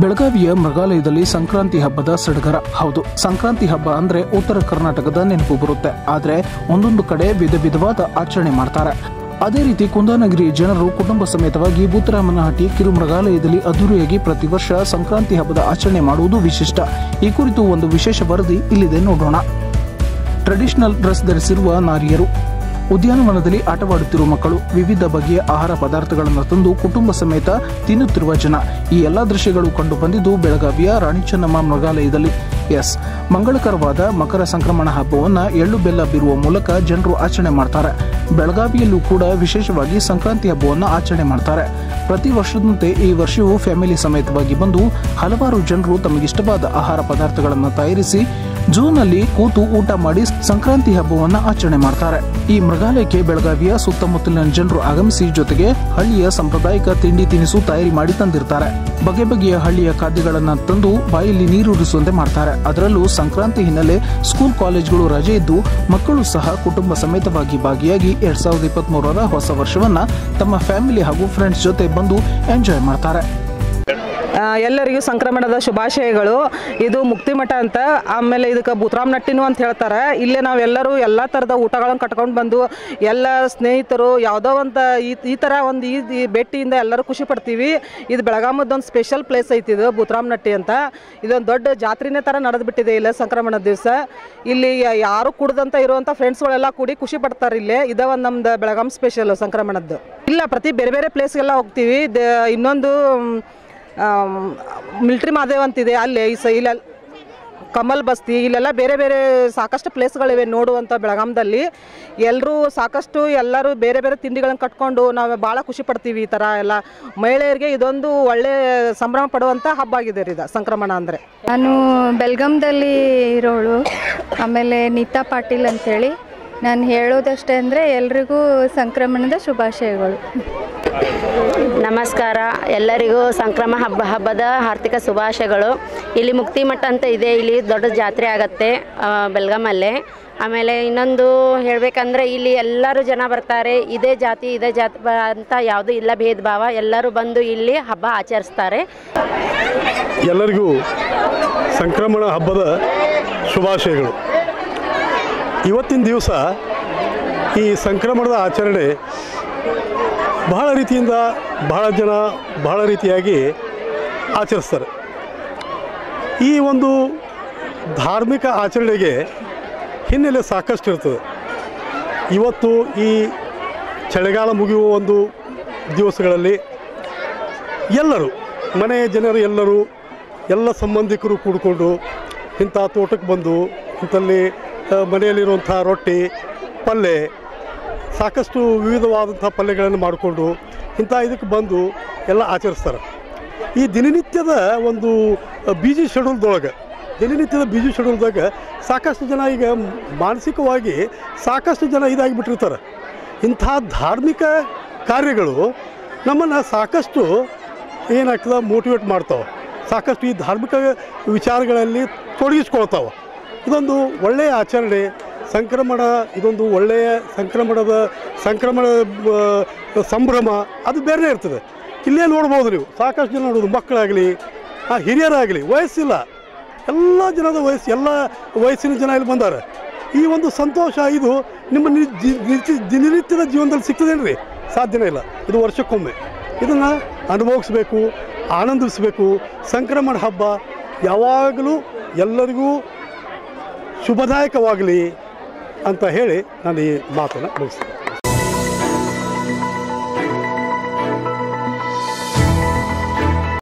ಬೆಳಗಾವಿಯ ಮೃಗಾಲಯದಲ್ಲಿ ಸಂಕ್ರಾಂತಿ ಹಬ್ಬದ ಸಡಗರ ಹೌದು ಸಂಕ್ರಾಂತಿ ಹಬ್ಬ ಅಂದ್ರೆ ಉತ್ತರ ಕರ್ನಾಟಕದ ನೆನಪು ಬರುತ್ತೆ ಆದ್ರೆ ಒಂದೊಂದು ಕಡೆ ವಿಧ ವಿಧವಾದ ಆಚರಣೆ ಮಾಡ್ತಾರೆ ಅದೇ ರೀತಿ ಕುಂದಾನಗಿರಿ ಜನರು ಕುಟುಂಬ ಸಮೇತವಾಗಿ ಬೂತರಾಮನಹಟ್ಟಿ ಕಿರು ಮೃಗಾಲಯದಲ್ಲಿ ಅದ್ದೂರಿಯಾಗಿ ಪ್ರತಿ ವರ್ಷ ಸಂಕ್ರಾಂತಿ ಹಬ್ಬದ ಆಚರಣೆ ಮಾಡುವುದು ವಿಶಿಷ್ಟ ಈ ಕುರಿತು ಒಂದು ವಿಶೇಷ ವರದಿ ಇಲ್ಲಿದೆ ನೋಡೋಣ ಟ್ರೆಡಿಷನಲ್ ಡ್ರೆಸ್ ಧರಿಸಿರುವ ನಾರಿಯರು ಉದ್ಯಾನವನದಲ್ಲಿ ಆಟವಾಡುತ್ತಿರುವ ಮಕ್ಕಳು ವಿವಿಧ ಬಗೆಯ ಆಹಾರ ಪದಾರ್ಥಗಳನ್ನು ತಂದು ಕುಟುಂಬ ಸಮೇತ ತಿನ್ನುತ್ತಿರುವ ಜನ ಈ ಎಲ್ಲಾ ದೃಶ್ಯಗಳು ಕಂಡು ಬಂದಿದ್ದು ಬೆಳಗಾವಿಯ ರಾಣಿ ಚೆನ್ನಮ್ಮ ಮೃಗಾಲಯದಲ್ಲಿ ಎಸ್ ಮಂಗಳಕರವಾದ ಮಕರ ಸಂಕ್ರಮಣ ಹಬ್ಬವನ್ನ ಎಳ್ಳು ಬೆಲ್ಲ ಬೀರುವ ಮೂಲಕ ಜನರು ಆಚರಣೆ ಮಾಡ್ತಾರೆ ಬೆಳಗಾವಿಯಲ್ಲೂ ಕೂಡ ವಿಶೇಷವಾಗಿ ಸಂಕ್ರಾಂತಿ ಹಬ್ಬವನ್ನು ಆಚರಣೆ ಮಾಡ್ತಾರೆ ಪ್ರತಿ ವರ್ಷದಂತೆ ಈ ವರ್ಷವೂ ಫ್ಯಾಮಿಲಿ ಸಮೇತವಾಗಿ ಬಂದು ಹಲವಾರು ಜನರು ತಮಗಿಷ್ಟವಾದ ಆಹಾರ ಪದಾರ್ಥಗಳನ್ನು ತಯಾರಿಸಿ ಜೂನ್ನಲ್ಲಿ ಕೂತು ಊಟ ಮಾಡಿ ಸಂಕ್ರಾಂತಿ ಹಬ್ಬವನ್ನ ಆಚರಣೆ ಮಾಡ್ತಾರೆ ಈ ಮೃಗಾಲಯಕ್ಕೆ ಬೆಳಗಾವಿಯ ಸುತ್ತಮುತ್ತಲಿನ ಜನರು ಆಗಮಿಸಿ ಜೊತೆಗೆ ಹಳ್ಳಿಯ ಸಾಂಪ್ರದಾಯಿಕ ತಿಂಡಿ ತಿನಿಸು ತಯಾರಿ ಮಾಡಿ ತಂದಿರ್ತಾರೆ ಬಗೆ ಬಗೆಯ ಹಳ್ಳಿಯ ಖಾದ್ಯಗಳನ್ನ ತಂದು ಬಾಯಲ್ಲಿ ನೀರೂರಿಸುವಂತೆ ಮಾಡ್ತಾರೆ ಅದರಲ್ಲೂ ಸಂಕ್ರಾಂತಿ ಹಿನ್ನೆಲೆ ಸ್ಕೂಲ್ ಕಾಲೇಜ್ಗಳು ರಜೆ ಇದ್ದು ಮಕ್ಕಳು ಸಹ ಕುಟುಂಬ ಸಮೇತವಾಗಿ ಭಾಗಿಯಾಗಿ ಎರಡ್ ಸಾವಿರದ ಇಪ್ಪತ್ತ್ ಮೂರರ ಹೊಸ ವರ್ಷವನ್ನ ತಮ್ಮ ಫ್ಯಾಮಿಲಿ ಹಾಗೂ ಫ್ರೆಂಡ್ಸ್ ಜೊತೆ ಬಂದು ಎಂಜಾಯ್ ಮಾಡ್ತಾರೆ ಆ, ಎಲ್ಲರಿಗೂ ಸಂಕ್ರಮಣದ ಶುಭಾಶಯಗಳು ಇದು ಮುಕ್ತಿಮಠ ಅಂತ ಆಮೇಲೆ ಇದಕ್ಕೆ ಬುತ್ರಾಮ್ ನಟ್ಟಿನು ಅಂತ ಹೇಳ್ತಾರೆ ಇಲ್ಲೇ ನಾವೆಲ್ಲರೂ ಎಲ್ಲ ಥರದ ಊಟಗಳನ್ನು ಕಟ್ಕೊಂಡು ಬಂದು ಎಲ್ಲ ಸ್ನೇಹಿತರು ಯಾವುದೋ ಒಂದು ಈ ಈ ಥರ ಒಂದು ಈ ಈ ಭೇಟಿಯಿಂದ ಎಲ್ಲರೂ ಖುಷಿ ಪಡ್ತೀವಿ ಇದು ಬೆಳಗಾಮದೊಂದು ಸ್ಪೆಷಲ್ ಪ್ಲೇಸ್ ಐತಿ ಇದು ಬುತ್ರಾಮ್ ನಟ್ಟಿ ಅಂತ ಇದೊಂದು ದೊಡ್ಡ ಜಾತ್ರೆನೇ ಥರ ನಡೆದ್ಬಿಟ್ಟಿದೆ ಇಲ್ಲ ಸಂಕ್ರಮಣದ ದಿವಸ ಇಲ್ಲಿ ಯಾ- ಯಾರು ಕುಡ್ದಂತ ಇರುವಂಥ ಫ್ರೆಂಡ್ಸ್ಗಳೆಲ್ಲ ಕೂಡಿ ಖುಷಿ ಪಡ್ತಾರೆ ಇಲ್ಲೇ ಇದೇ ಒಂದು ನಮ್ದು ಬೆಳಗಾಂ ಸ್ಪೆಷಲ್ ಸಂಕ್ರಮಣದ್ದು ಇಲ್ಲ ಪ್ರತಿ ಬೇರೆ ಬೇರೆ ಪ್ಲೇಸ್ಗೆಲ್ಲ ಹೋಗ್ತೀವಿ ದ- ಇನ್ನೊಂದು ಮಿಲ್ಟ್ರಿ ಮಾದೇವ್ ಅಂತಿದೆ ಅಲ್ಲೇ ಈ ಸ ಇಲ್ಲ ಕಮಲ್ ಬಸ್ತಿ ಇಲ್ಲೆಲ್ಲ ಬೇರೆ ಬೇರೆ ಸಾಕಷ್ಟು ಪ್ಲೇಸ್ಗಳಿವೆ ನೋಡುವಂಥ ಬೆಳಗಾಂದಲ್ಲಿ ಎಲ್ಲರೂ ಸಾಕಷ್ಟು ಎಲ್ಲರೂ ಬೇರೆ ಬೇರೆ ತಿಂಡಿಗಳನ್ನು ಕಟ್ಕೊಂಡು ನಾವು ಭಾಳ ಖುಷಿ ಪಡ್ತೀವಿ ಈ ಥರ ಎಲ್ಲ ಮಹಿಳೆಯರಿಗೆ ಇದೊಂದು ಒಳ್ಳೆ ಸಂಭ್ರಮ ಪಡುವಂಥ ಹಬ್ಬ ಆಗಿದೆ ರೀ ಇದು ಸಂಕ್ರಮಣ ಅಂದರೆ ನಾನು ಬೆಲ್ಗಮ್ದಲ್ಲಿ ಇರೋಳು ಆಮೇಲೆ ನೀತಾ ಪಾಟೀಲ್ ಅಂತೇಳಿ ನಾನು ಹೇಳೋದಷ್ಟೇ ಅಂದರೆ ಎಲ್ರಿಗೂ ಸಂಕ್ರಮಣದ ಶುಭಾಶಯಗಳು ನಮಸ್ಕಾರ ಎಲ್ಲರಿಗೂ ಸಂಕ್ರಮ ಹಬ್ಬ ಹಬ್ಬದ ಆರ್ಥಿಕ ಶುಭಾಶಯಗಳು ಇಲ್ಲಿ ಮುಕ್ತಿ ಮಠ ಅಂತ ಇದೆ ಇಲ್ಲಿ ದೊಡ್ಡ ಜಾತ್ರೆ ಆಗತ್ತೆ ಆ, ಬೆಲ್ಗಾಮಲ್ಲೇ ಆಮೇಲೆ ಇನ್ನೊಂದು ಹೇಳಬೇಕಂದ್ರೆ ಇಲ್ಲಿ ಎಲ್ಲರೂ ಜನ ಬರ್ತಾರೆ ಇದೇ ಜಾತಿ ಇದೇ ಜಾತಿ ಬ- ಅಂತ ಯಾವುದೂ ಇಲ್ಲ ಭೇದ ಭಾವ ಎಲ್ಲರೂ ಬಂದು ಇಲ್ಲಿ ಹಬ್ಬ ಆಚರಿಸ್ತಾರೆ ಎಲ್ಲರಿಗೂ ಸಂಕ್ರಮಣ ಹಬ್ಬದ ಶುಭಾಶಯಗಳು ಇವತ್ತಿನ ದಿವಸ ಈ ಸಂಕ್ರಮಣದ ಆಚರಣೆ ಬಹಳ ರೀತಿಯಿಂದ ಬಹಳ ಜನ ಬಹಳ ರೀತಿಯಾಗಿ ಆಚರಿಸ್ತಾರೆ ಈ ಒಂದು ಧಾರ್ಮಿಕ ಆಚರಣೆಗೆ ಹಿನ್ನೆಲೆ ಸಾಕಷ್ಟು ಇರ್ತದೆ ಇವತ್ತು ಈ ಚಳಿಗಾಲ ಮುಗಿಯುವ ಒಂದು ದಿವಸಗಳಲ್ಲಿ ಎಲ್ಲರೂ ಮನೆಯ ಜನರು ಎಲ್ಲರೂ ಎಲ್ಲ ಸಂಬಂಧಿಕರು ಕೂಡಿಕೊಂಡು ಇಂಥ ತೋಟಕ್ಕೆ ಬಂದು ಇಂಥಲ್ಲಿ ಆ, ಮನೆಯಲ್ಲಿರುವಂಥ ರೊಟ್ಟಿ ಪಲ್ಯ ಸಾಕಷ್ಟು ವಿವಿಧವಾದಂಥ ಪಲ್ಯಗಳನ್ನು ಮಾಡಿಕೊಂಡು ಇಂಥ ಇದಕ್ಕೆ ಬಂದು ಎಲ್ಲ ಆಚರಿಸ್ತಾರೆ ಈ ದಿನನಿತ್ಯದ ಒಂದು ಬಿಜಿ ಶೆಡ್ಯೂಲ್ದೊಳಗೆ ದಿನನಿತ್ಯದ ಬಿಜಿ ಶೆಡ್ಯೂಲ್ದಾಗ ಸಾಕಷ್ಟು ಜನ ಈಗ ಮಾನಸಿಕವಾಗಿ ಸಾಕಷ್ಟು ಜನ ಇದಾಗಿಬಿಟ್ಟಿರ್ತಾರೆ ಇಂಥ ಧಾರ್ಮಿಕ ಕಾರ್ಯಗಳು ನಮ್ಮನ್ನು ಸಾಕಷ್ಟು ಏನಾಗ್ತದೆ ಮೋಟಿವೇಟ್ ಮಾಡ್ತಾವೆ ಸಾಕಷ್ಟು ಈ ಧಾರ್ಮಿಕ ವಿಚಾರಗಳಲ್ಲಿ ತೊಡಗಿಸ್ಕೊಳ್ತಾವೆ ಇದೊಂದು ಒಳ್ಳೆಯ ಆಚರಣೆ ಸಂಕ್ರಮಣ ಇದೊಂದು ಒಳ್ಳೆಯ ಸಂಕ್ರಮಣದ ಸಂಕ್ರಮಣ ಆ, ಸಂಭ್ರಮ ಅದು ಬೇರೆ ಇರ್ತದೆ ಇಲ್ಲೇ ನೋಡ್ಬೋದು ನೀವು ಸಾಕಷ್ಟು ಜನ ನೋಡೋದು ಮಕ್ಕಳಾಗಲಿ ಆ ಹಿರಿಯರಾಗಲಿ ವಯಸ್ಸಿಲ್ಲ ಎಲ್ಲ ಜನದ ವಯಸ್ಸು ಎಲ್ಲ ವಯಸ್ಸಿನ ಜನ ಇಲ್ಲಿ ಬಂದಾರೆ ಈ ಒಂದು ಸಂತೋಷ ಇದು ನಿಮ್ಮ ನಿ- ಜಿ- ನಿತ್ಯ- ದಿನನಿತ್ಯದ ಜೀವನದಲ್ಲಿ ಸಿಗ್ತದೇನ್ರಿ ಸಾಧ್ಯನೇ ಇಲ್ಲ ಇದು ವರ್ಷಕ್ಕೊಮ್ಮೆ ಇದನ್ನು ಅನುಭವಿಸ್ಬೇಕು ಆನಂದಿಸಬೇಕು ಸಂಕ್ರಮಣ ಹಬ್ಬ ಯಾವಾಗಲೂ ಎಲ್ಲರಿಗೂ ಶುಭದಾಯಕವಾಗಲಿ ಅಂತ ಹೇಳಿ ನಾನು ಈ ಮಾತನ್ನು ಮುಗಿಸ್ತೀನಿ